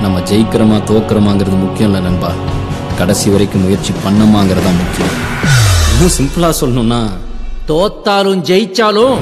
நம்ம ஜெயிக்கிறோமா தோக்குறோமாங்கிறது முக்கியம் இல்லை நண்பா கடைசி வரைக்கும் முயற்சி பண்ணமாங்கிறது தான் முக்கியம் இன்னும் சிம்பிளாக சொல்லணும்னா தோத்தாலும் ஜெயிச்சாலும்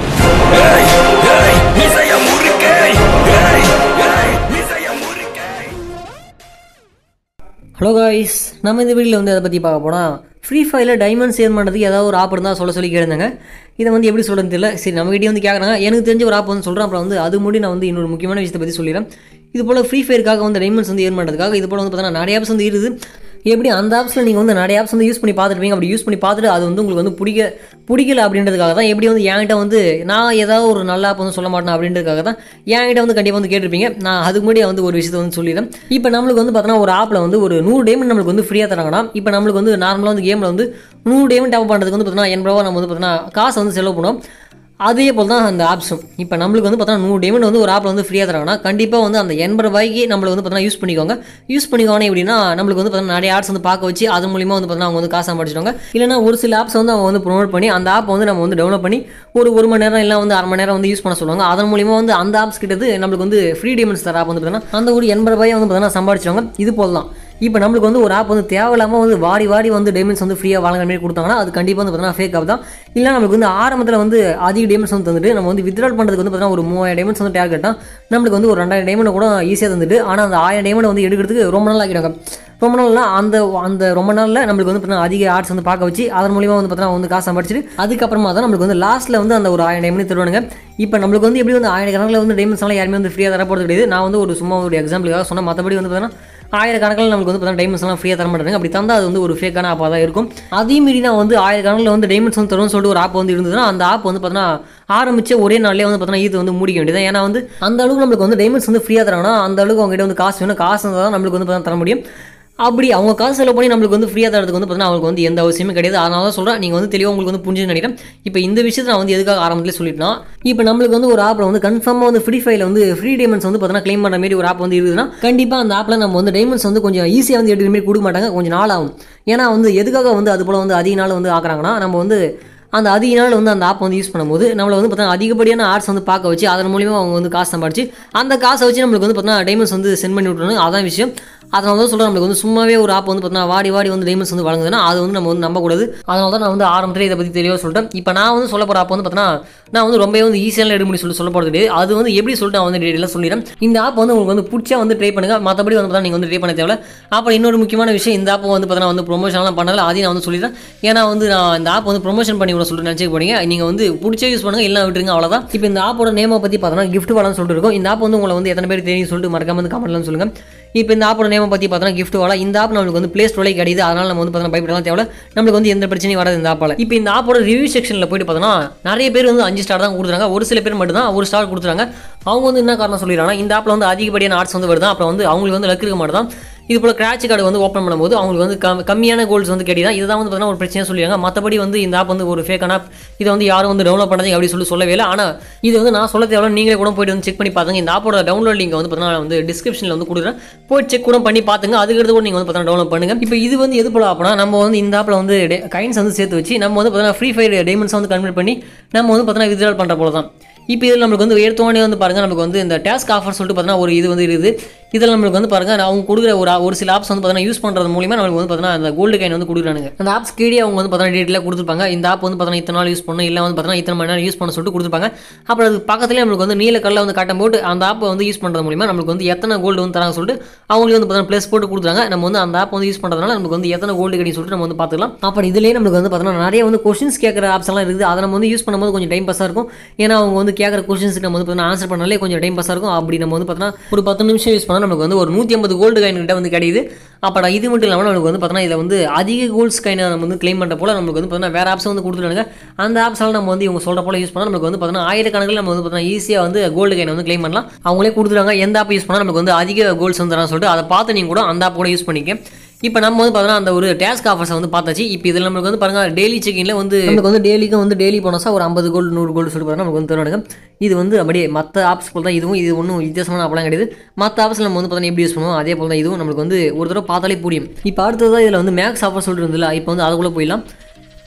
ஹலோ காய்ஸ் நம்ம இந்த வீடியோவில் வந்து அதை பற்றி பார்க்க போனால் ஃப்ரீ ஃபயரில் டைமண்ட் சேர் பண்ணுறதுக்கு ஏதாவது ஒரு ஆப் இருந்தால் சொல்ல சொல்லி கேளுங்க இதை வந்து எப்படி சொல்கிறது தெரியல சரி நம்மகிட்டே வந்து கேட்குறாங்க எனக்கு தெரிஞ்ச ஒரு ஆப் வந்து சொல்கிறேன் அப்புறம் வந்து அது முடி நான் வந்து இன்னொரு முக்கியமான விஷயத்தை பற்றி சொல்லிடுறேன் இது போல் ஃப்ரீ ஃபயருக்காக வந்து டைமண்ட்ஸ் வந்து ஏர்ன் பண்ணுறதுக்காக இது போல் வந்து பார்த்தீங்கன்னா நிறைய ஆப்ஸ் வந்து இருக்குது எப்படி அந்த ஆப்ஸில் நீங்கள் வந்து நிறைய ஆப்ஸ் வந்து யூஸ் பண்ணி பார்த்துருப்பீங்க அப்படி யூஸ் பண்ணி பார்த்துட்டு அது வந்து உங்களுக்கு வந்து பிடிக்க பிடிக்கல அப்படின்றதுக்காக தான் எப்படி வந்து என்கிட்ட வந்து நான் ஏதாவது ஒரு நல்ல ஆப் வந்து சொல்ல மாட்டேன் அப்படின்றதுக்காக தான் என்கிட்ட வந்து கண்டிப்பாக வந்து கேட்டிருப்பீங்க நான் அதுக்கு முன்னாடி வந்து ஒரு விஷயத்தை வந்து சொல்லிடுறேன் இப்போ நம்மளுக்கு வந்து பார்த்தோன்னா ஒரு ஆப்பில் வந்து ஒரு நூறு டேமண்ட் நம்மளுக்கு வந்து ஃப்ரீயாக தராங்கன்னா இப்போ நம்மளுக்கு வந்து நார்மலாக வந்து கேமில் வந்து நூறு டேமண்ட் டேப் பண்ணுறதுக்கு வந்து பார்த்தீங்கன்னா எண்பது ரூபா நம்ம வந்து பார்த்தீங்கன்னா காசு வந்து செலவு பண்ணுவோம் அதே போல் தான் அந்த ஆப்ஸும் இப்போ நம்மளுக்கு வந்து பார்த்தா நூறு டேமண்ட் வந்து ஒரு ஆப்பில் வந்து ஃப்ரீயாக தராங்கன்னா கண்டிப்பாக வந்து அந்த எண்பது ரூபாய்க்கு நம்மளுக்கு வந்து பார்த்தீங்கன்னா யூஸ் பண்ணிக்கோங்க யூஸ் பண்ணிக்கோங்க எப்படின்னா நம்மளுக்கு வந்து பார்த்தீங்கன்னா நிறைய ஆப்ஸ் வந்து பார்க்க வச்சு அது மூலியமாக வந்து பார்த்தீங்கன்னா அவங்க வந்து காசு சம்பாதிச்சிடுவாங்க இல்லைனா ஒரு சில ஆப்ஸ் வந்து அவங்க வந்து ப்ரொமோட் பண்ணி அந்த ஆப் வந்து நம்ம வந்து டெவலப் பண்ணி ஒரு ஒரு மணி நேரம் இல்லை வந்து அரை மணி நேரம் வந்து யூஸ் பண்ண சொல்லுவாங்க அதன் மூலியமாக வந்து அந்த ஆப்ஸ் கிட்டது நம்மளுக்கு வந்து ஃப்ரீ டேமண்ட்ஸ் தர ஆப் வந்து பார்த்தீங்கன்னா அந்த ஒரு எண்பது ரூபாயை வந்து பார்த்தீங்கன்னா சம்பாதிச்சிடுவாங்க இது போல் தான் இப்போ நம்மளுக்கு வந்து ஒரு ஆப் வந்து தேவையில்லாமல் வந்து வாடி வாடி வந்து டேமண்ட்ஸ் வந்து ஃப்ரீயாக வழங்குற மாதிரி கொடுத்தாங்கன்னா அது கண்டிப்பாக வந்து பார்த்தீங்கன்னா ஃபேக் ஆப் தான் இல்லை நம்மளுக்கு வந்து ஆரம்பத்தில் வந்து அதிக டேமண்ட்ஸ் வந்து தந்துட்டு நம்ம வந்து வித்ட்ரால் பண்ணுறதுக்கு வந்து பார்த்தீங்கன்னா ஒரு மூவாயிரம் டேமண்ட்ஸ் வந்து டார்கெட் தான் நம்மளுக்கு வந்து ஒரு ரெண்டாயிரம் டைமண்ட் கூட ஈஸியாக தந்துட்டு ஆனால் அந்த ஆயிரம் டைமண்ட் வந்து எடுக்கிறதுக்கு ரொம்ப நாள் ஆகிடுவாங்க ரொம்ப நாள்னா அந்த அந்த ரொம்ப நாளில் நம்மளுக்கு வந்து பார்த்தீங்கன்னா அதிக ஆர்ட்ஸ் வந்து பார்க்க வச்சு அதன் மூலியமாக வந்து பார்த்தீங்கன்னா வந்து காசு சம்பாதிச்சிட்டு அதுக்கப்புறமா தான் நம்மளுக்கு வந்து லாஸ்ட்டில் வந்து அந்த ஒரு ஆயிரம் டைமண்ட் தருவானுங்க இப்போ நம்மளுக்கு வந்து எப்படி வந்து ஆயிரம் கணக்கில் வந்து டைமண்ட்ஸ்லாம் யாருமே வந்து ஃப்ரீயாக தர போகிறது கிடையாது நான் வந்து ஒரு சும்மா ஒரு எக்ஸாம்பிளுக்காக சொன்ன மற்றபடி வந்து பார்த்தீங்கன்னா ஆயிரக்கணக்கில் நமக்கு வந்து பார்த்தீங்கன்னா டைமண்ட்ஸ் எல்லாம் ஃப்ரீயாக தர மாட்டாங்க அப்படி தந்தால் அது வந்து ஒரு ஃபேக்கான ஆப்பாக தான் இருக்கும் அதே மீறி நான் வந்து ஆயிரக்கணக்கில் வந்து டைமண்ட்ஸ் வந்து தரும்னு சொல்லிட்டு ஒரு ஆப் வந்து இருந்ததுன்னா அந்த ஆப் வந்து பார்த்தீங்கன்னா ஆரம்பிச்ச ஒரே நாள்லேயே வந்து பார்த்தீங்கன்னா இது வந்து முடிக்க வேண்டியது ஏன்னா வந்து அந்த அளவுக்கு நம்மளுக்கு வந்து டைமண்ட்ஸ் வந்து ஃப்ரீயாக தராங்கன்னா அந்த அளவுக்கு அவங்ககிட்ட வந்து காசு வேணும் காசு இருந்தால் தான் நம்மளுக்கு வந்து பார்த்தீங்கன்னா தர முடியும் அப்படி அவங்க காசு செலவு பண்ணி நம்மளுக்கு வந்து ஃப்ரீயாக தரதுக்கு வந்து பார்த்தீங்கன்னா அவங்களுக்கு வந்து எந்த அவசியமே கிடையாது அதனால தான் சொல்கிறேன் நீங்கள் வந்து தெளிவாக உங்களுக்கு வந்து புரிஞ்சுன்னு நினைக்கிறேன் இப்போ இந்த விஷயத்தை நான் வந்து எதுக்காக ஆரம்பத்தில் சொல்லிட்டேன் இப்போ நம்மளுக்கு வந்து ஒரு ஆப்பில் வந்து கன்ஃபார்மாக வந்து ஃப்ரீ ஃபைல வந்து ஃப்ரீ டைமண்ட்ஸ் வந்து பார்த்தீங்கன்னா க்ளைம் பண்ணுற மாதிரி ஒரு ஆப் வந்து இருக்குதுன்னா கண்டிப்பாக அந்த ஆப்பில் நம்ம வந்து டைமண்ட்ஸ் வந்து கொஞ்சம் ஈஸியாக வந்து எடுக்கிற மாதிரி கொடுக்க மாட்டாங்க கொஞ்சம் நாள் ஆகும் ஏன்னா வந்து எதுக்காக வந்து அது போல் வந்து அதிக நாள் வந்து ஆக்குறாங்கன்னா நம்ம வந்து அந்த அதிக நாள் வந்து அந்த ஆப் வந்து யூஸ் பண்ணும்போது நம்மளை வந்து பார்த்தீங்கன்னா அதிகப்படியான ஆர்ட்ஸ் வந்து பார்க்க வச்சு அதன் மூலியமாக அவங்க வந்து காசு சம்பாதிச்சு அந்த காசை வச்சு நம்மளுக்கு வந்து பார்த்தீங்கன்னா டைமண்ட்ஸ் வந்து சென்ட் பண்ணி விட்றாங்க அதான் விஷயம் அதனால தான் சொல்கிறேன் நம்மளுக்கு வந்து சும்மாவே ஒரு ஆப் வந்து பார்த்தீங்கன்னா வாடி வாடி வந்து டைமண்ட்ஸ் வந்து வழங்குதுன்னா அது வந்து நம்ம வந்து நம்பக்கூடாது அதனால தான் நான் வந்து ஆரம்பத்தில் இதை பற்றி தெளிவாக சொல்லிட்டேன் இப்போ நான் வந்து சொல்ல போகிற ஆப் வந்து பார்த்தீங்கன்னா நான் வந்து ரொம்ப வந்து ஈஸியான எடுக்க முடியும் சொல்லி சொல்ல போகிறது கிடையாது அது வந்து எப்படி சொல்லிட்டு நான் வந்து டீட்டெயிலாக சொல்லிடுறேன் இந்த ஆப் வந்து உங்களுக்கு வந்து பிடிச்சா வந்து ட்ரை பண்ணுங்க மற்றபடி வந்து பார்த்தா நீங்கள் வந்து ட்ரை பண்ண தேவை அப்புறம் இன்னொரு முக்கியமான விஷயம் இந்த ஆப் வந்து பார்த்தீங்கன்னா வந்து ப்ரொமோஷன்லாம் பண்ணல அதையும் நான் வந்து சொல்லிடுறேன் ஏன்னா வந்து நான் இந்த ஆப் வந்து ப்ரொமோஷன் பண்ணி விட சொல்லிட்டு நினச்சிக்க போறீங்க நீங்கள் வந்து பிடிச்ச யூஸ் பண்ணுங்க இல்லை விட்டுருங்க அவ்வளோதான் இப்போ இந்த ஆப்போட நேமை பற்றி பார்த்தோன்னா கிஃப்ட் வாலான்னு சொல்லிட்டு இருக்கும் இந்த ஆப் வந்து உங்களை வந்து எத்தனை பேர் தெரியும் சொல்லிட்டு மறக்காம வந்து கமெண்ட்லாம் சொல்லுங்க இப்போ இந்த ஆப்போட நேமை பற்றி பார்த்தோன்னா கிஃப்ட் வாலா இந்த ஆப் நம்மளுக்கு வந்து ப்ளே ஸ்டோரில் கிடையாது அதனால நம்ம வந்து பார்த்தோன்னா பயப்படலாம் தேவை நம்மளுக்கு வந்து எந்த பிரச்சனையும் வராது இந்த ஆப்பால் இப்போ இந்த ஆப்போட ரிவ்யூ செக்ஷனில் போயிட்டு பார்த்தோன்னா நிறைய பேர் வந்து அஞ்சு ஸ்டார் தான் கொடுத்துறாங்க ஒரு சில பேர் மட்டும் தான் ஒரு ஸ்டார் கொடுத்துறாங்க அவங்க வந்து என்ன காரணம் சொல்லிடுறாங்கன்னா இந்த ஆப்பில் வந்து அதிகப்படியான ஆர்ட்ஸ் வந்து வருது அப்புறம் வந்து அவங்களுக்கு வந்து லக் இருக்க மாட்டேதான் இது போல் கிராச் கார்டு வந்து ஓப்பன் பண்ணும்போது அவங்களுக்கு வந்து கம் கம்மியான கோல்ஸ் வந்து கிடையாது இதுதான் வந்து பார்த்தீங்கன்னா ஒரு பிரச்சனை சொல்லிடுறாங்க மற்றபடி வந்து இந்த ஆப் வந்து ஒரு ஃபேக்கான ஆப் இதை வந்து யாரும் வந்து டவுன்லோட் பண்ணாதீங்க அப்படி சொல்லி சொல்லவே இல்லை ஆனால் இது வந்து நான் சொல்ல தேவை நீங்களே கூட போயிட்டு வந்து செக் பண்ணி பார்த்துங்க இந்த ஆப்போட டவுன்லோட் லிங்க் வந்து பார்த்தீங்கன்னா நான் வந்து டிஸ்கிரிப்ஷனில் வந்து கொடுக்குறேன் போய் செக் கூட பண்ணி பார்த்துங்க அதுக்கடுத்து கூட நீங்கள் வந்து பார்த்தீங்கன்னா டவுன்லோட் பண்ணுங்க இப்போ இது வந்து எது போல ஆப்னா நம்ம வந்து இந்த ஆப்பில் வந்து கைன்ஸ் வந்து சேர்த்து வச்சு நம்ம வந்து பார்த்தீங்கன்னா ஃப்ரீ ஃபயர் டைமண்ட்ஸ் வந்து கன்வெர்ட் பண்ணி நம்ம வந்து பார்த்தீங்கன்னா வித்ட்ரால் பண்ணுற போல தான் இப்போ இதில் நம்மளுக்கு வந்து எடுத்தோடனே வந்து பாருங்கள் நமக்கு வந்து இந்த டாஸ்க் ஆஃபர் சொல்லிட்டு பார்த்தீங்கன்னா ஒரு இது வந்து இருக்குது இதில் நம்மளுக்கு வந்து பாருங்கள் அவங்க கொடுக்குற ஒரு ஒரு சில ஆப்ஸ் வந்து பார்த்தீங்கன்னா யூஸ் பண்ணுறது மூலியமாக நம்மளுக்கு வந்து பார்த்தீங்கன்னா அந்த கோல்டு கைன் வந்து கொடுக்குறாங்க அந்த ஆப்ஸ் கீழே அவங்க வந்து பார்த்தீங்கன்னா டீட்டெயிலாக கொடுத்துருப்பாங்க இந்த ஆப் வந்து பார்த்தீங்கன்னா இத்தனை நாள் யூஸ் பண்ணணும் இல்லை வந்து பார்த்தீங்கன்னா இத்தனை மணி நேரம் யூஸ் பண்ண சொல்லிட்டு கொடுத்துருப்பாங்க அப்புறம் அது பக்கத்துலேயே நம்மளுக்கு வந்து நீல கல்ல வந்து காட்டும் போட்டு அந்த ஆப் வந்து யூஸ் பண்ணுறது மூலியமாக நம்மளுக்கு வந்து எத்தனை கோல்டு வந்து தராங்க சொல்லிட்டு அவங்களுக்கு வந்து பார்த்தீங்கன்னா ப்ளஸ் போட்டு கொடுத்துறாங்க நம்ம வந்து அந்த ஆப் வந்து யூஸ் பண்ணுறதுனால நமக்கு வந்து எத்தனை கோல்டு கிடைக்கும் சொல்லிட்டு நம்ம வந்து பார்த்துக்கலாம் அப்புறம் இதுலேயே நம்மளுக்கு வந்து பார்த்தீங்கன்னா நிறைய வந்து கொஷின்ஸ் கேட்குற ஆப்ஸ் எல்லாம் இருக்குது அதை நம்ம வந்து யூஸ் பண்ணும்போது கொஞ்சம் டைம் பாஸாக இருக்கும் ஏன்னா அவங்க வந்து கேட்குற கொஷின்ஸ்க்கு நம்ம வந்து பார்த்தீங்கன்னா ஆன்சர் பண்ணாலே கொஞ்சம் டைம் பாஸாக இருக்கும் அப்படி நம்ம வந்து பார்த்தீங்கன்னா ஒரு பத்து நிமிஷம் யூஸ் பண்ணால் நமக்கு வந்து ஒரு நூற்றி ஐம்பது கோல்டு கைன் கிட்ட வந்து கிடைக்குது அப்புறம் இது மட்டும் இல்லாமல் நமக்கு வந்து பார்த்தீங்கன்னா இதில் வந்து அதிக கோல்ஸ் கைனை நம்ம வந்து க்ளைம் பண்ணுற போல நமக்கு வந்து பார்த்தீங்கன்னா வேறு ஆப்ஸ் வந்து கொடுத்துருக்காங்க அந்த ஆப்ஸ்லாம் நம்ம வந்து இவங்க சொல்கிற போல யூஸ் பண்ணால் நமக்கு வந்து பார்த்தீங்கன்னா ஆயிரக்கணக்கில் நம்ம வந்து பார்த்தீங்கன்னா ஈஸியாக வந்து கோல்டு கைனை வந்து க்ளைம் பண்ணலாம் அவங்களே கொடுத்துருக்காங்க எந்த ஆப் யூஸ் பண்ணால் நமக்கு வந்து அதிக கோல்ஸ் வந்து தரான்னு சொல்லிட்டு அதை பார்த்து நீங்கள் கூட அந்த ஆப் கூட யூஸ் பண்ணிக்க இப்போ நம்ம வந்து பார்த்தோன்னா அந்த ஒரு டேஸ்க் ஆஃபர்ஸை வந்து பார்த்தாச்சு இப்போ இதில் நம்மளுக்கு வந்து பாருங்க டெய்லி செக்கிங்கில் வந்து நமக்கு வந்து டெய்லிக்கும் வந்து டெய்லி போனஸாக ஒரு ஐம்பது கோல்டு நூறு கோல்டு சொல்லிட்டு பார்த்தா நமக்கு வந்து தருவாங்க இது வந்து அப்படியே மற்ற ஆப்ஸ் போல் தான் இதுவும் இது ஒன்றும் வித்தியாசமான ஆப்லாம் கிடையாது மற்ற ஆப்ஸ் நம்ம வந்து பார்த்தீங்கன்னா எப்படி யூஸ் பண்ணுவோம் அதே போல் தான் இதுவும் நம்மளுக்கு வந்து ஒரு தடவை பார்த்தாலே புரியும் இப்போ அடுத்ததாக இதில் வந்து மேக்ஸ் ஆஃபர் சொல்லிட்டு இருந்ததில்ல இப்போ வந்து அதுக்குள்ளே போயிடலாம்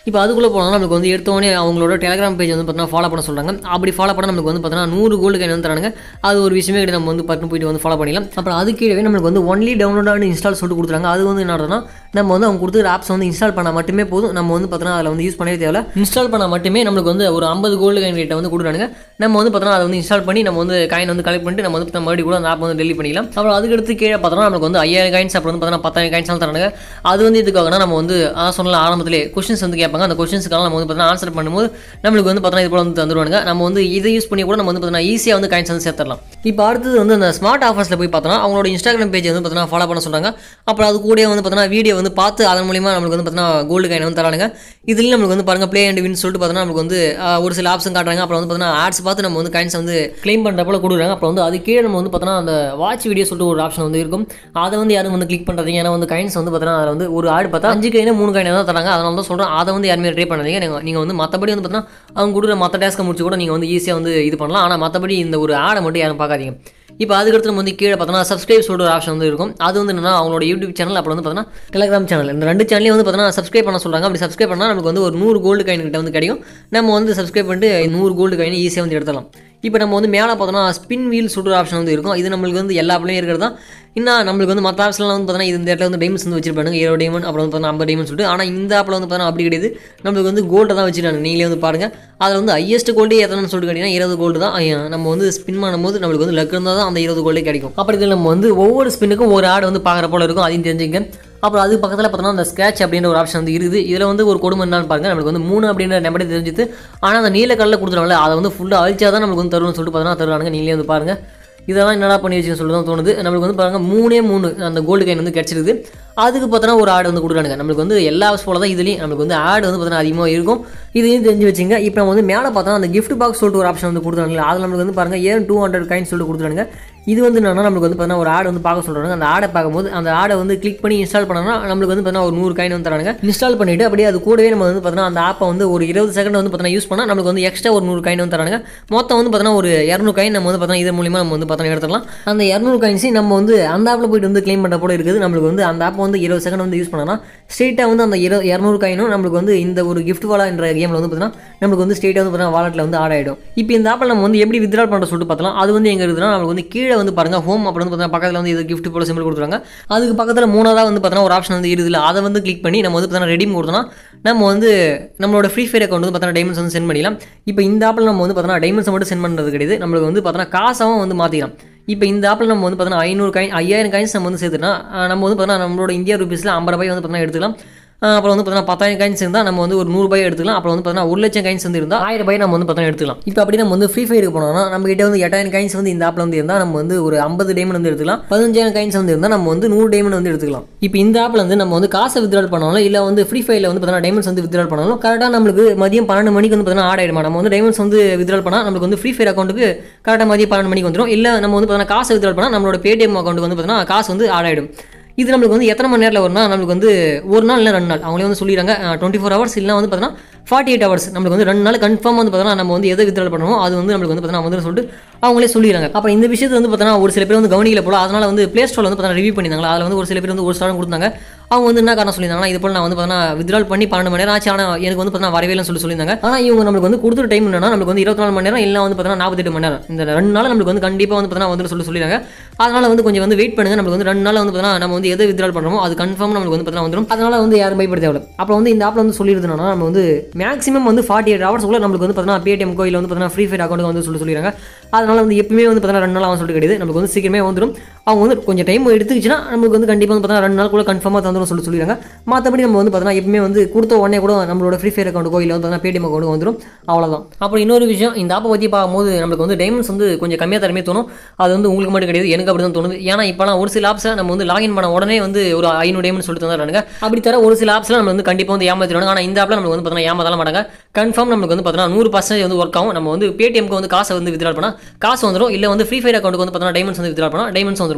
இப்போ அதுக்குள்ளே போனால் நம்மளுக்கு வந்து எடுத்தோடனே அவங்களோட டெலிகிராம் பேஜ் வந்து பார்த்தீங்கன்னா ஃபாலோ பண்ண சொல்கிறாங்க அப்படி ஃபாலோ பண்ண நம்மளுக்கு வந்து பார்த்தீங்கன்னா நூறு கோல்டு கைன் வந்து தராங்க அது ஒரு விஷயமே கிடையாது நம்ம வந்து பட்டு போயிட்டு வந்து ஃபாலோ பண்ணிடலாம் அப்புறம் அது கீழே நம்மளுக்கு வந்து ஒன்லி டவுன்லோட் ஆன் இன்ஸ்டால் சொல்லிட்டு கொடுத்துறாங்க அது வந்து என்ன நம்ம வந்து அவங்க கொடுத்துருக்க ஆப்ஸ் வந்து இன்ஸ்டால் பண்ணால் மட்டுமே போதும் நம்ம வந்து பார்த்தீங்கன்னா அதில் வந்து யூஸ் பண்ணவே தேவையில்ல இன்ஸ்டால் பண்ணால் மட்டுமே நம்மளுக்கு வந்து ஒரு ஐம்பது கோல்டு கைன் ரேட்டை வந்து கொடுக்குறாங்க நம்ம வந்து பார்த்தோன்னா அதை வந்து இன்ஸ்டால் பண்ணி நம்ம வந்து காயின் வந்து கலெக்ட் பண்ணிட்டு நம்ம வந்து மறுபடியும் கூட அந்த ஆப் வந்து டெலிட் பண்ணிக்கலாம் அப்புறம் அதுக்கடுத்து கீழே பார்த்தோம்னா நமக்கு வந்து ஐயாயிரம் காயின்ஸ் அப்புறம் வந்து பார்த்தோன்னா பத்தாயிரம் காயின்ஸ் தராங்க அது வந்து இதுக்காகனா நம்ம வந்து அதான் சொன்னல ஆரம்பத்திலே கொஸ்டின்ஸ் வந்து கேட்பாங்க அந்த கொஸ்டின்ஸ்க்காக நம்ம வந்து பார்த்தோன்னா ஆன்சர் பண்ணும்போது நம்மளுக்கு வந்து பார்த்தோன்னா இது போல வந்து தந்துருவாங்க நம்ம வந்து இதை யூஸ் பண்ணி கூட நம்ம வந்து பார்த்தோன்னா ஈஸியாக வந்து காயின்ஸ் வந்து சேர்த்துடலாம் இப்போ அடுத்தது வந்து அந்த ஸ்மார்ட் ஆஃபர்ஸில் போய் பார்த்தோன்னா அவங்களோட இன்ஸ்டாகிராம் பேஜ் வந்து பார்த்தோன்னா ஃபாலோ பண்ண சொல்கிறாங்க அப்புறம் அது கூட வந்து பார்த்தோன்னா வீடியோ வந்து பார்த்து அதன் மூலியமா நம்மளுக்கு வந்து பார்த்தோன்னா கோல்டு காயின் வந்து தரானுங்க இதுலேயும் நம்மளுக்கு வந்து பாருங்க ப்ளே அண்ட் வின் சொல்லிட்டு பார்த்தோன்னா நமக்கு வந்து ஆஹ், ஒரு சில ஆப்ஷன் காட்டுறாங்க அப்புறம் வந்து பார்த்தோன்னா ஆட்ஸ் பார்த்து நம்ம வந்து காயின்ஸ் வந்து க்ளைம் பண்ணுறப்பல கொடுக்குறாங்க அப்புறம் வந்து அது கீழே நம்ம வந்து பார்த்தோன்னா அந்த வாட்ச் வீடியோ சொல்லிட்டு ஒரு ஆப்ஷன் வந்து இருக்கும் அதை வந்து யாரும் வந்து கிளிக் பண்ணுறதுங்க ஏன்னா வந்து காயின்ஸ் வந்து பார்த்தோன்னா அதில் வந்து ஒரு ஆடு பார்த்தா அஞ்சு கைனா மூணு கைனா தான் தராங்க அதனால தான் சொல்கிறேன் அதை வந்து யாருமே ட்ரை பண்ணாதீங்க நீங்கள் நீங்கள் வந்து மற்றபடி வந்து பார்த்தோன்னா அவங்க கொடுக்குற மற்ற டேஸ்க்கை முடிச்சு கூட நீங்கள் வந்து ஈஸியாக வந்து இது பண்ணலாம் ஆனால் மற்றபடி இந்த ஒரு ஆடை மட்டும் யாரும் பார்க்காதீங்க இப்போ அதுக்கடுத்து நம்ம வந்து கீழே பார்த்தோன்னா சப்ஸ்கிரைப் சொல்லிட்டு ஒரு ஆப்ஷன் வந்து இருக்கும் அது வந்து என்னன்னா அவங்களோட யூடியூப் சேனல் அப்புறம் வந்து பார்த்தோன்னா டெலிகிராம் சேனல் இந்த ரெண்டு சேனலையும் வந்து பார்த்தோன்னா சப்ஸ்கிரைப் பண்ண சொல்கிறாங்க அப்படி சப்ஸ்கிரைப் பண்ணால் நமக்கு வந்து ஒரு நூறு கோல்டு காயின் கிட்ட வந்து கிடைக்கும் நம்ம வந்து சப்ஸ்கிரைப் பண்ணிட்டு நூறு கோல்டு காயின் ஈஸியாக வந்து எடுத்துடலாம் இப்போ நம்ம வந்து மேலே பார்த்தோன்னா ஸ்பின் வீல் சுடுற ஆப்ஷன் வந்து இருக்கும் இது நம்மளுக்கு வந்து எல்லா பிள்ளையும் இருக்கிறது தான் இன்னும் நம்மளுக்கு வந்து மற்ற ஆப்ஸ்லாம் வந்து பார்த்தோன்னா இந்த இடத்துல வந்து டைமண்ட்ஸ் வந்து வச்சிருப்பாங்க ஏழு டைமண்ட் அப்புறம் வந்து பார்த்தோன்னா ஐம்பது டைமண்ட் சொல்லிட்டு ஆனால் இந்த ஆப்பில் வந்து பார்த்தோன்னா அப்படி கிடையாது நம்மளுக்கு வந்து கோல்டு தான் வச்சுருக்காங்க நீங்களே வந்து பாருங்கள் அதில் வந்து ஹையஸ்ட் கோல்டு எத்தனைன்னு சொல்லிட்டு கேட்டிங்கன்னா இருபது கோல்டு தான் ஐயா, நம்ம வந்து ஸ்பின் பண்ணும்போது நம்மளுக்கு வந்து லக் இருந்தால் தான் அந்த இருபது கோல்டே கிடைக்கும் அப்படி இதில் நம்ம வந்து ஒவ்வொரு ஸ்பின்னுக்கும் ஒரு ஆடு வந்து பார்க்குற போல இருக்கும் அதையும் தெரிஞ்சுங்க அப்புறம் அது பக்கத்தில் பார்த்தோன்னா அந்த ஸ்க்ராட்ச் அப்படின்ற ஒரு ஆப்ஷன் வந்து இருக்குது இதில் வந்து ஒரு கொடுமை என்னன்னு பாருங்க நம்மளுக்கு வந்து மூணு அப்படின்ற நம்பரே தெரிஞ்சுது ஆனால் அந்த நீல கல்லில் கொடுத்துருவாங்கல்ல அதை வந்து ஃபுல்லாக அழிச்சா தான் நமக்கு வந்து தரும்னு சொல்லிட்டு பார்த்தோன்னா தருவானுங்க நீங்களே வந்து பாருங்கள் இதெல்லாம் என்னடா பண்ணி வச்சுன்னு சொல்லி தான் தோணுது நம்மளுக்கு வந்து பாருங்க மூணே மூணு அந்த கோல்டு கைன் வந்து கிடச்சிருது அதுக்கு பார்த்தோன்னா ஒரு ஆடு வந்து கொடுக்குறானுங்க நம்மளுக்கு வந்து எல்லா ஹவுஸ் போல தான் இதுலேயும் நம்மளுக்கு வந்து ஆடு வந்து பார்த்தோன்னா அதிகமாக இருக்கும் இதையும் தெரிஞ்சு வச்சுங்க இப்போ நம்ம வந்து மேலே பார்த்தா அந்த gift பாக்ஸ் சொல்லிட்டு ஒரு ஆப்ஷன் வந்து கொடுத்துருவாங்க அதில் நம்மளுக்கு வந்து பாருங்க ஏன் டூ ஹண்ட்ரட் கைன் சொல்லிட்டு கொடுத்துருவாங்க இது வந்து என்னன்னா நம்மளுக்கு வந்து பார்த்தீங்கன்னா ஒரு ஆடு வந்து பார்க்க சொல்கிறாங்க அந்த ஆடை பார்க்கும்போது அந்த ஆடை வந்து கிளிக் பண்ணி இன்ஸ்டால் பண்ணோம்னா நம்மளுக்கு வந்து பார்த்தீங்கன்னா ஒரு நூறு காயின் வந்து தராங்க இன்ஸ்டால் பண்ணிட்டு அப்படியே அது கூடவே நம்ம வந்து பார்த்தீங்கன்னா அந்த ஆப்பை வந்து ஒரு இருபது செகண்ட் வந்து பார்த்தீங்கன்னா யூஸ் பண்ணால் நம்மளுக்கு வந்து எக்ஸ்ட்ரா ஒரு நூறு காயின் வந்து தராங்க மொத்தம் வந்து பார்த்தீங்கன்னா ஒரு இரநூறு காயின் நம்ம வந்து பார்த்தீங்கன்னா இது மூலியமா நம்ம வந்து பார்த்தீங்கன்னா எடுத்துக்கலாம் அந்த இரநூறு காயின்ஸையும் நம்ம வந்து அந்த ஆப்பில் போயிட்டு வந்து க்ளைம் பண்ணுற போல இருக்குது நம்மளுக்கு வந்து அந்த ஆப் வந்து இருபது செகண்ட் வந்து யூஸ் பண்ணோம்னா ஸ்ட்ரெயிட்டாக வந்து அந்த இரு இரநூறு காயினும் நம்மளுக்கு வந்து இந்த ஒரு gift வாலா என்ற கேமில் வந்து பார்த்தீங்கன்னா நம்மளுக்கு வந்து ஸ்ட்ரெயிட்டாக வந்து பார்த்தீங்கன்னா வாலெட்டில் வந்து ஆட் ஆகிடும் இப்போ இந்த ஆப்பில் நம்ம வந்து எப்படி வித்ட்ரா பண்ணுற சொல்லிட்டு பார்த்தலாம் அது வந்து எங்கே இருக்குதுன்னா நம்மளுக்கு வந்து கீழே வந்து பாருங்க ஹோம் அப்புறம் வந்து பார்த்தீங்கன்னா பக்கத்தில் வந்து இது gift போல சிம்பிள் கொடுத்துருவாங்க அதுக்கு பக்கத்தில் மூணாவதாக வந்து பார்த்தீங்கன்னா ஒரு ஆப்ஷன் வந்து இருக்குதுல அதை வந்து கிளிக் பண்ணி நம்ம வந்து பார்த்தீங்கன்னா ரெடீம் கொடுத்தோம்னா நம்ம வந்து நம்மளோட ஃப்ரீ ஃபயர் அக்கௌண்ட் வந்து பார்த்தீங்கன்னா டைமண்ட்ஸ் வந்து சென்ட் பண்ணிடலாம் இப்போ இந்த ஆப்பில் நம்ம வந்து பார்த்தீங்கன்னா டைமண்ட்ஸ் மட்டும் சென்ட் பண்ணுறது கிடையாது நம்மளுக்கு வந்து பார்த்தீங்கன்னா காசாவும் வந்து மாற்றிக்கலாம் இப்போ இந்த ஆப்பில் நம்ம வந்து பார்த்தீங்கன்னா ஐநூறு காயின் ஐயாயிரம் காயின்ஸ் நம்ம வந்து சேர்த்துனா நம்ம வந்து பார்த்தீங்கன்னா நம்மளோட இந்தியா ருபீஸில் ஐம்பது ரூபாய் வந்து பார்த்தீங்கன்னா எடுத்துக்கலாம் ஆஹ் அப்புறம் வந்து பார்த்தீங்கன்னா பத்தாயிரம் காயின்ஸ் இருந்தால் நம்ம வந்து ஒரு நூறுபாய் எடுத்துக்கலாம் அப்புறம் வந்து பார்த்தீங்கன்னா ஒரு லட்சம் காயின்ஸ் வந்து இருந்தால் ஆயிரம் ரூபாய் நம்ம வந்து பார்த்தீங்கன்னா எடுத்துக்கலாம் இப்போ அப்படி நம்ம வந்து ஃப்ரீ ஃபயருக்கு போனோம்னா நம்ம கிட்ட வந்து எட்டாயிரம் காயின்ஸ் வந்து இந்த ஆப்பில் வந்து இருந்தால் நம்ம வந்து ஒரு ஐம்பது டைமண்ட் வந்து எடுத்துக்கலாம் பதினஞ்சாயிரம் காயின்ஸ் வந்து இருந்தால் நம்ம வந்து நூறு டைமண்ட் வந்து எடுத்துக்கலாம் இப்போ இந்த ஆப்பில் வந்து நம்ம வந்து காசை வித்ட்ரால் பண்ணாலும் இல்லை வந்து ஃப்ரீ ஃபயரில் வந்து பார்த்தீங்கன்னா டைமண்ட்ஸ் வந்து வித்ட்ரால் பண்ணாலும் கரெக்டாக நம்மளுக்கு மதியம் பன்னெண்டு மணிக்கு வந்து பார்த்தீங்கன்னா ஆட் ஆயிடுமா நம்ம வந்து டைமண்ட்ஸ் வந்து வித்ட்ரால் பண்ணால் நம்மளுக்கு வந்து ஃப்ரீ ஃபயர் அக்கௌண்ட்டுக்கு கரெக்டாக மதியம் பன்னெண்டு மணிக்கு வந்துடும் இல்லை நம்ம வந்து பார்த்தீங்கன்னா காசை வித்ட்ரால் பண்ணால் நம்மளோட பேடிஎம் அக்கௌண்ட்டுக்கு வந்து பார்த்தீங்கன்னா காசு வந்து ஆட் ஆயிடும் இது நம்மளுக்கு வந்து எத்தனை மணி நேரத்தில் வரும்னா நம்மளுக்கு வந்து ஒரு நாள் இல்லை ரெண்டு நாள் அவங்களே வந்து சொல்லிடுறாங்க டுவெண்ட்டி ஃபோர் ஹவர்ஸ் இல்லை வந்து பார்த்தீங்கன்னா ஃபார்ட்டி எயிட் ஹவர்ஸ் நம்மளுக்கு வந்து ரெண்டு நாள் கன்ஃபார்ம் வந்து பார்த்தீங்கன்னா நம்ம வந்து எதை வித்ட்ரால் பண்ணுவோம் அது வந்து நம்மளுக்கு வந்து பார்த்தீங்கன்னா வந்து சொல்லிட்டு அவங்களே சொல்லிடுறாங்க அப்புறம் இந்த விஷயத்தை வந்து பார்த்தீங்கன்னா ஒரு சில பேர் வந்து கவனிக்கல போல அதனால வந்து ப்ளே ஸ்டோரில் வந்து பார்த்தீங்கன்னா ரிவ்யூ பண்ணியிருந்தாங்க அதில் வந்து ஒரு சில பேர் வந்து ஒரு ஸ்டாரம் கொடுத்தாங்க அவங்க வந்து என்ன காரணம் சொல்லியிருந்தாங்கன்னா இது போல் நான் வந்து பார்த்தீங்கன்னா வித்ட்ரால் பண்ணி பன்னெண்டு மணி நேரம் ஆச்சு ஆனால் எனக்கு வந்து பார்த்தீங்கன்னா வரவே இல்லைன்னு சொல்லி சொல்லியிருந்தாங்க ஆனால் இவங்க நம்மளுக்கு வந்து கொடுத்துற டைம் என்னன்னா நம்மளுக்கு வந்து இருபத்தி நாலு மணி நேரம் இல்லை வந்து பார்த்தீங்கன்னா நாற்பத்தெட்டு மணி நேரம் இந்த ரெண்டு நாள் நம்மளுக்கு வந்து கண்டிப்பாக வந்து பார்த்தீங்கன்னா வந்து சொல்லி சொல்லிடுறாங்க அதனால வந்து கொஞ்சம் வந்து வெயிட் பண்ணுங்க நம்மளுக்கு வந்து ரெண்டு நாள் வந்து பார்த்தீங்கன்னா நம்ம வந்து எதை வித்ட்ரால் பண்ணுறோமோ அது கன்ஃபார்ம் நம்மளுக்கு வந்து பார்த்தீங்கன்னா வந்துடும் அதனால வந்து யாரும் பயப்பட தேவை அப்புறம் வந்து இந்த ஆப்பில் வந்து சொல்லியிருந்தோம்னா நம்ம வந்து மேக்ஸிமம் வந்து ஃபார்ட்டி எயிட் ஹவர்ஸ்க்குள்ள நம்மளுக்கு வந்து பார்த்தீங்கன்னா பேடிஎம் கோயில் வந்து பார்த்தீங்கன்னா ஃப்ரீ ஃபயர் அக்கௌண்ட் வந்து சொல்லி சொல்லிடுறாங்க அதனால வந்து எப்பவுமே வந்து பார்த்தீங்கன்னா ரெண்டு நாள் அவன் சொல்லிட்டு கிடையாது நம்மளுக்கு வந்து சீக்கிரமே வந்துடும் அவங்க வந்து கொஞ்சம் டைம் எடுத்துக்கிச்சுன்னா நமக்கு வந்து கண்டிப்பாக வந்து பார்த்தீங்கன்னா ரெண்டு நாள் கூட கன்ஃபார்மாக தந்துடும் சொல்லி சொல்லிடுறாங்க மற்றபடி நம்ம வந்து பார்த்தீங்கன்னா எப்பவுமே வந்து கொடுத்த உடனே கூட நம்மளோட ஃப்ரீ ஃபயர் அக்கௌண்ட் கோயில் வந்து பார்த்தீங்கன்னா பேடிஎம் அக்கௌண்ட் வந்துடும் அவ்வளோதான் அப்புறம் இன்னொரு விஷயம் இந்த ஆப்பை பற்றி பார்க்கும்போது நம்மளுக்கு வந்து டைமண்ட்ஸ் வந்து கொஞ்சம் கம்மியாக தரமே தோணும் அது வந்து உங்களுக்கு மட்டும் கிடையாது எனக்கு அப்படி தான் தோணுது ஏன்னா இப்போலாம் ஒரு சில ஆப்ஸை நம்ம வந்து லாகின் பண்ண உடனே வந்து ஒரு ஐநூறு டைமண்ட் சொல்லிட்டு தந்துடுறாங்க அப்படி தர ஒரு சில ஆப்ஸ்லாம் நம்ம வந்து கண்டிப்பாக வந்து ஏமாத்திடுவாங்க ஆனால் இந்த ஆப்பில் நம்மளுக்கு வந்து பார்த்தீங்கன்னா ஏமாத்தலாம் மாட்டாங்க கன்ஃபார்ம் நம்மளுக்கு வந்து பார்த்தீங்கன்னா நூறு பர்சன்டேஜ் வந்து ஒர்க் ஆகும் நம்ம வந்து பேடிஎம்க்கு வந்து காசை வந்து வித்ட்ரா பண்ணால் காசு வந்துடும் இல்லை வந்து ஃப்ரீ ஃபயர் அக்கௌண்ட்டுக்கு வந்து பார்த்தீங்கன்னா டைமண்ட்ஸ் வந்து வித்ட்ரா பண்ணால் டைமண்ட்ஸ் வந்துடும்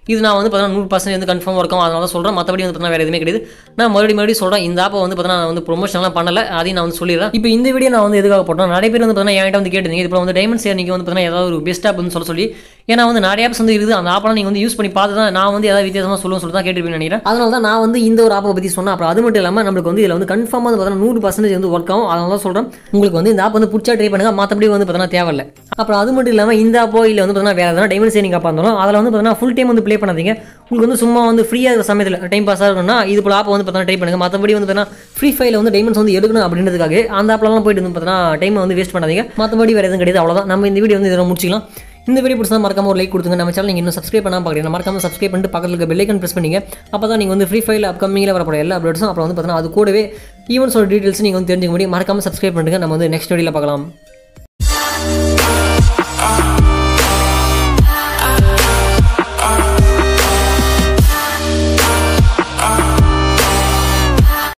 இது நான் வந்து பார்த்தீங்கன்னா நூறு பர்சன்ட் வந்து கன்ஃபார்ம் இருக்கும் அதனால தான் சொல்கிறேன் மற்றபடி வந்து பார்த்தீங்கன்னா வேறு எதுவுமே கிடையாது நான் மறுபடியும் மறுபடியும் சொல்கிறேன் இந்த ஆப்பை வந்து பார்த்தீங்கன்னா நான் வந்து ப்ரொமோஷன்லாம் பண்ணல அதையும் நான் வந்து சொல்லிடுறேன் இப்போ இந்த வீடியோ நான் வந்து எதுக்காக போட்டோம் நிறைய பேர் வந்து பார்த்தீங்கன்னா என்கிட்ட வந்து கேட்டிருந்தீங்க இப்போ வந்து டைமண்ட் சேர் நீங்கள் வந்து பார்த்தீங்கன்னா ஏதாவது ஒரு பெஸ்ட் ஆப்னு சொல்ல சொல்லி ஏன்னா வந்து நிறைய ஆப்ஸ் வந்து இருக்குது அந்த ஆப்பெல்லாம் நீங்கள் வந்து யூஸ் பண்ணி பார்த்து தான் நான் வந்து ஏதாவது வித்தியாசமாக சொல்லுவேன் சொல்லி தான் கேட்டிருப்பேன்னு நினைக்கிறேன் அதனால தான் நான் வந்து இந்த ஒரு ஆப்பை பற்றி சொன்னேன் அப்புறம் அது மட்டும் இல்லாமல் நம்மளுக்கு வந்து இதில் வந்து கன்ஃபார்மாக வந்து பார்த்தீங்கன்னா நூறு பர்சன்டேஜ் வந்து ஒர்க் ஆகும் அதனால தான் சொல்கிறேன் உங்களுக்கு வந்து இந்த ஆப் வந்து பிடிச்சா ட்ரை பண்ணுங்க மற்றபடி வந்து பார்த்தீங்கன்னா தேவையில்ல அப்புறம் அது மட்டும் இல்லாமல் இந்த ஆப்போ இல்லை வந்து பார்த்தீங்கன்னா வேறு எதனா டைமண்ட் சேரிங் ஆப்பாக இருந்தாலும் அதில் வந்து பார்த்தீங்கன்னா ஃபுல் டைம் வந்து ப்ளே பண்ணாதீங்க உங்களுக்கு வந்து சும்மா வந்து ஃப்ரீயாக இருக்கிற சமயத்தில் டைம் பாஸாக இருக்குன்னா இது போல ஆப் வந்து பார்த்தீங்கன்னா ட்ரை பண்ணுங்க மற்றபடி வந்து பார்த்தீங்கன்னா ஃப்ரீ ஃபைல வந்து டைமண்ட்ஸ் வந்து எடுக்கணும் அப்படின்றதுக்காக அந்த ஆப்லலாம் போயிட்டு வந்து பார்த்தீங்கன்னா டைம் வந்து வேஸ்ட் பண்ணாதீங்க மற்றபடி வேறு எதுவும் கிடையாது அவ்வளோதான் நம்ம இந்த வீடியோ வந்து இதெல்லாம் முடிச்சிக்கலாம் இந்த வீடியோ பிடிச்சா மறக்காம ஒரு லைக் கொடுத்துங்க நம்ம சேனல் நீங்கள் இன்னும் சப்ஸ்கிரைப் பண்ணாமல் பார்க்குறீங்க மறக்காம சப்ஸ்கிரைப் பண்ணிட்டு பக்கத்தில் இருக்க பெல்லைக்கன் ப்ரெஸ் பண்ணிங்க அப்போ தான் நீங்கள் வந்து ஃப்ரீ ஃபைல் அப்கமிங்கில் வரப்போகிற எல்லா அப்டேட்ஸும் அப்புறம் வந்து பார்த்தீங்கன்னா அது கூடவே ஈவெண்ட்ஸோட டீட்டெயில்ஸ் நீங்கள் வந்து தெரிஞ்சுக்க முடியும் மறக்காம சப்ஸ்கிரைப் பண்ணுங்க நம்ம வந்து நெக்ஸ்ட் வீடியோவில் பார்க்கலாம்